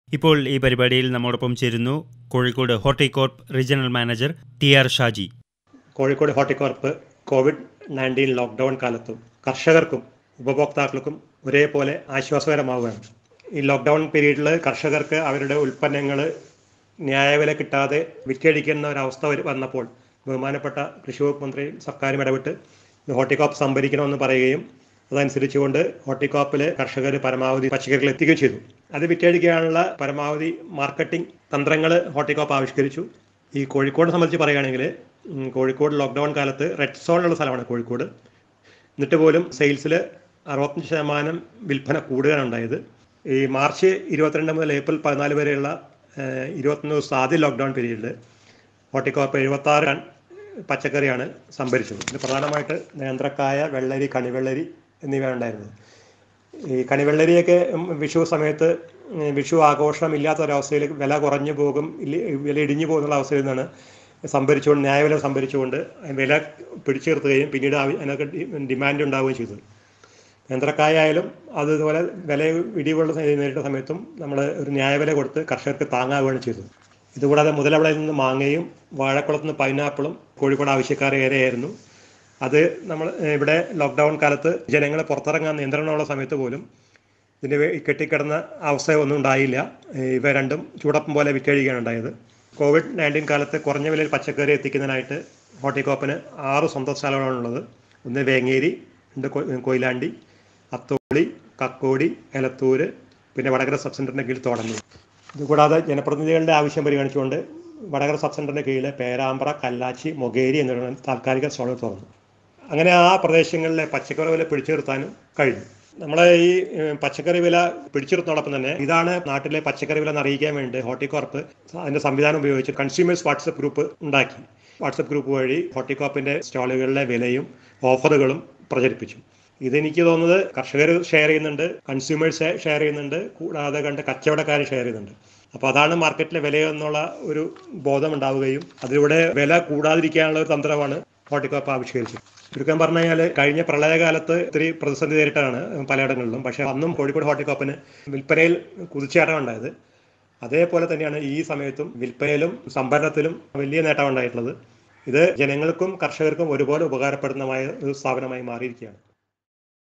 ഇപ്പോൾ ഈ പരിപാടിയിൽ നമ്മോടൊപ്പം ചേരുന്നു Kozhikode Horticorp regional manager T R Shaji Kozhikode Horticorp covid nineteen lockdown കാലത്തും കർഷകർക്കും ഉപഭോക്താക്കൾക്കും ഒരേപോലെ ആശ്വാസകരമാവുകയാണ് ഈ ലോക്ക്ഡൗൺ പീരീഡിൽ കർഷകർക്ക് അവരുടെ ഉൽപ്പന്നങ്ങൾ ന്യായവില കിട്ടാതെ വിറ്റഴിക്കുന്ന ഒരവസ്ഥ വരു- വന്നപ്പോൾ ബഹുമാനപ്പെട്ട കൃഷി വകുപ്പ് മന്ത്രിയും സർക്കാരും ഇടപെട്ട് ഹോർട്ടികോപ്പ് സംഭരിക്കണമെന്ന് പറയുകയും അതനുസരിച്ചുകൊണ്ട് ഹോർട്ടികോപ്പിൽ കർഷകർ പരമാവധി പച്ചക്കറികൾ എത്തിക്കുകയും ചെയ്തു അത് വിറ്റഴിക്കാനുള്ള പരമാവധി മാർക്കറ്റിംഗ് തന്ത്രങ്ങൾ ഹോർട്ടികോപ്പ് ആവിഷ്കരിച്ചു ഈ കോഴിക്കോട് സംബന്ധിച്ച് പറയുകയാണെങ്കിൽ ഉം, കോഴിക്കോട് ലോക്ക്ഡൗൺ കാലത്ത് റെഡ് സോണുള്ള സ്ഥലമാണ് കോഴിക്കോട് എന്നിട്ട് പോലും സെയിൽസിൽ അറുപത്തഞ്ച് ശതമാനം വിൽപ്പന കൂടുകയാണ് ഉണ്ടായത് ഈ മാർച്ച് ഇരുപത്തിരണ്ട് മുതൽ ഏപ്രിൽ പതിനാല് വരെയുള്ള ഏഹ്, ഇരുപത്തൊന്ന് ദിവസം ആദ്യ ലോക്ക്ഡൗൺ പീരീഡിൽ ഹോർട്ടികോപ്പ് എഴുപത്താറ് ടൺ പച്ചക്കറിയാണ് സംഭരിച്ചത് ഇത് പ്രധാനമായിട്ട് നേന്ത്രക്കായ വെള്ളരി കണിവെള്ളരി എന്നിവയാണ് ഉണ്ടായിരുന്നത് ഈ കണിവെള്ളരിയൊക്കെ ഉം, വിഷു സമയത്ത് ഉം, വിഷു ആഘോഷം ഇല്ലാത്ത ഒരവസ്ഥയിൽ വില കുറഞ്ഞു പോകും ഇല്ല- വില ഇടിഞ്ഞു പോകുന്ന അവസ്ഥയിൽ നിന്നാണ് സംഭരിച്ചുകൊണ്ട് ന്യായവില സംഭരിച്ചുകൊണ്ട് വില പിടിച്ചു നിർത്തുകയും പിന്നീട് ആവ- അതിനൊക്കെ ഡി- ഡിമാൻഡ് ഉണ്ടാവുകയും ചെയ്തു നേന്ത്രക്കായ ആയാലും അതുപോലെ വില ഇടിവുള്ള സ- നേരിട്ട സമയത്തും നമ്മൾ ഒരു ന്യായവില കൊടുത്ത് കർഷകർക്ക് താങ്ങാവുകയാണ് ചെയ്തത് ഇതുകൂടാതെ മുതലവിളയിൽ നിന്ന് മാങ്ങയും വാഴക്കുളത്ത് നിന്ന് പൈനാപ്പിളും കോഴിക്കോട് ആവശ്യക്കാർ ഏറെയായിരുന്നു അത് നമ്മൾ ഏഹ്, ഇവിടെ ലോക്ക്ഡൗൺ കാലത്ത് ജനങ്ങൾ പുറത്തിറങ്ങാൻ നിയന്ത്രണമുള്ള സമയത്ത് പോലും ഇതിൻ്റെ വേ- കെട്ടിക്കിടന്ന അവസ്ഥ ഒന്നും ഉണ്ടായില്ല ഏഹ്, ഇവ രണ്ടും ചൂടപ്പം പോലെ വിറ്റഴിക്കുകയാണ് ഉണ്ടായത് കോവിഡ് നയൻറ്റീൻ കാലത്ത് കുറഞ്ഞ വിലയിൽ പച്ചക്കറി എത്തിക്കുന്നതിനായിട്ട് ഹോർട്ടികോപ്പിന് ആറ് സ്വന്തം സ്ഥലങ്ങളാണുള്ളത് ഒന്ന് വേങ്ങേരി രണ്ട് കൊ- കൊയിലാണ്ടി അത്തോളി കക്കോടി എലത്തൂര് പിന്നെ വടകര സബ് സെൻറ്ററിൻ്റെ കീഴിൽ തോടന്നൂർ ഇതുകൂടാതെ ജനപ്രതിനിധികളുടെ ആവശ്യം പരിഗണിച്ചുകൊണ്ട് വടകര സബ് സെൻറ്ററിൻ്റെ കീഴിൽ പേരാമ്പ്ര കല്ലാച്ചി മൊകേരി എന്നിവ താൽക്കാലിക സ്റ്റോളുകൾ തുറന്നു അങ്ങനെ ആ പ്രദേശങ്ങളിലെ പച്ചക്കറി വില പിടിച്ചു നിർത്താനും കഴിഞ്ഞു നമ്മളെ ഈ ഏഹ്, പച്ചക്കറി വില പിടിച്ചു നിർത്തുന്നതോടൊപ്പം തന്നെ ഇതാണ് നാട്ടിലെ പച്ചക്കറി വില എന്ന് അറിയിക്കാൻ വേണ്ടി ഹോർട്ടികോർപ്പ് അതിന്റെ സംവിധാനം ഉപയോഗിച്ച് കൺസ്യൂമേഴ്സ് വാട്സപ്പ് ഗ്രൂപ്പ് ഉണ്ടാക്കി വാട്സപ്പ് ഗ്രൂപ്പ് വഴി ഹോർട്ടികോപ്പിന്റെ സ്റ്റാളുകളിലെ വിലയും ഓഫറുകളും പ്രചരിപ്പിച്ചു ഇതെനിക്ക് തോന്നുന്നത് കർഷകർ ഷെയർ ചെയ്യുന്നുണ്ട് കൺസ്യൂമേഴ്സ് ഷെയർ ചെയ്യുന്നുണ്ട് കൂടാതെ കണ്ട് കച്ചവടക്കാർ ഷെയർ ചെയ്യുന്നുണ്ട് അപ്പോൾ അതാണ് മാർക്കറ്റിലെ വില എന്നുള്ള ഒരു ബോധം ഉണ്ടാവുകയും അതിലൂടെ വില കൂടാതിരിക്കാനുള്ള ഒരു തന്ത്രമാണ് ഹോർട്ടികോപ്പ് ആവിഷ്കരിച്ചത് ചുരുക്കം പറഞ്ഞു കഴിഞ്ഞാൽ കഴിഞ്ഞ പ്രളയകാലത്ത് ഇത്തിരി പ്രതിസന്ധി നേരിട്ടാണ് പലയിടങ്ങളിലും പക്ഷേ അന്നും കോഴിക്കോട് ഹോർട്ടികോപ്പിന് വിൽപ്പനയിൽ കുതിച്ചാട്ടം ഉണ്ടായത് അതേപോലെ തന്നെയാണ് ഈ സമയത്തും വിൽപ്പനയിലും സംഭരണത്തിലും വലിയ നേട്ടം ഉണ്ടായിട്ടുള്ളത് ഇത് ജനങ്ങൾക്കും കർഷകർക്കും ഒരുപോലെ ഉപകാരപ്പെടുന്നമായ ഒരു സ്ഥാപനമായി മാറിയിരിക്കുകയാണ്